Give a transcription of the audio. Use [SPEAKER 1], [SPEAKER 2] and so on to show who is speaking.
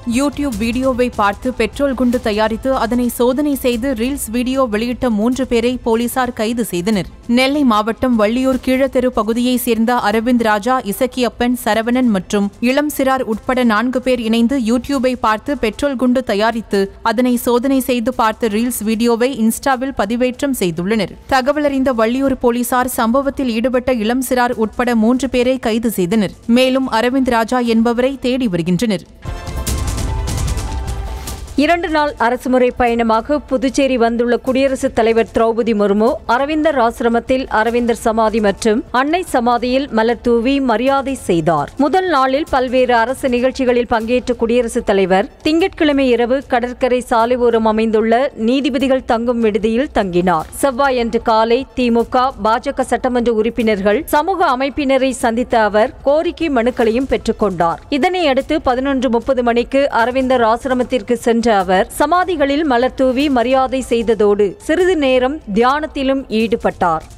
[SPEAKER 1] YouTube வீடியோவை பார்த்து petrol குண்டு தயாரித்து அதனை சோதனை செய்து ரீல்ஸ் வீடியோ வெளியிட்ட மூன்று பேரை போலீசார் கைது செய்தனர் நெல்லை மாவட்டம் வள்ளியூர் கீழத்தெரு பகுதியைச் சேர்ந்த அரவிந்த் ராஜா இசக்கியப்பன் சரவணன் மற்றும் இளம் சிறார் உட்பட நான்கு பேர் இணைந்து யூடியூபை பார்த்து பெட்ரோல் குண்டு தயாரித்து அதனை சோதனை செய்து பார்த்த ரீல்ஸ் வீடியோவை இன்ஸ்டாவில் பதிவேற்றம் செய்துள்ளனர் தகவலறிந்த வள்ளியூர் போலீசார் சம்பவத்தில் ஈடுபட்ட இளம் சிறார் உட்பட மூன்று பேரை கைது செய்தனர் மேலும் அரவிந்த் ராஜா என்பவரை தேடி வருகின்றனர்
[SPEAKER 2] இரண்டு நாள் அரசுமுறை பயணமாக புதுச்சேரி வந்துள்ள குடியரசுத் தலைவர் திரௌபதி முர்மு அரவிந்தர் ஆசிரமத்தில் அரவிந்தர் சமாதி மற்றும் அன்னை சமாதியில் மலர் தூவி மரியாதை செய்தார் முதல் நாளில் பல்வேறு அரசு நிகழ்ச்சிகளில் பங்கேற்ற குடியரசுத் தலைவர் திங்கட்கிழமை இரவு கடற்கரை சாலை ஓரம் அமைந்துள்ள நீதிபதிகள் தங்கும் விடுதியில் தங்கினார் செவ்வாயன்று காலை திமுக பாஜக சட்டமன்ற உறுப்பினர்கள் சமூக அமைப்பினரை சந்தித்த அவர் கோரிக்கை மனுக்களையும் பெற்றுக்கொண்டார் இதனையடுத்து பதினொன்று முப்பது மணிக்கு அரவிந்தர் ஆசிரமத்திற்கு சென்ற அவர் சமாதிகளில் மலர் தூவி மரியாதை செய்ததோடு சிறிது நேரம் தியானத்திலும் ஈடுபட்டார்